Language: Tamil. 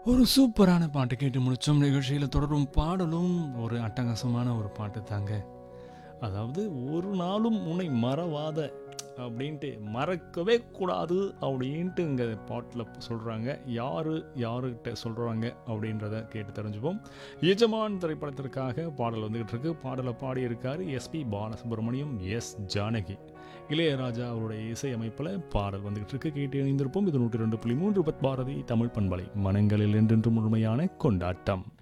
ஒரு சூப்பரான பாட்டு கேட்டு முடிச்சோம் நிகழ்ச்சியில் தொடரும் பாடலும் ஒரு அட்டகாசமான ஒரு பாட்டு தாங்க அதாவது ஒரு நாளும் உன்னை மறவாத அப்படின்ட்டு மறக்கவே கூடாது அப்படின்ட்டு இங்கே பாட்டில் சொல்கிறாங்க யார் யாருக்கிட்ட சொல்கிறாங்க அப்படின்றத கேட்டு தெரிஞ்சுப்போம் எஜமான் திரைப்படத்திற்காக பாடல் வந்துகிட்டு இருக்கு பாடலை பாடியிருக்காரு எஸ்பி பாலசுப்ரமணியம் எஸ் ஜானகி இளையராஜா அவருடைய இசையமைப்பில் பாடல் வந்துகிட்டு இருக்கு கேட்டு இணைந்திருப்போம் இது நூற்றி ரெண்டு புள்ளி மூன்று பத் பாரதி தமிழ் பண்பலை மனங்களில் என்றென்று முழுமையான கொண்டாட்டம்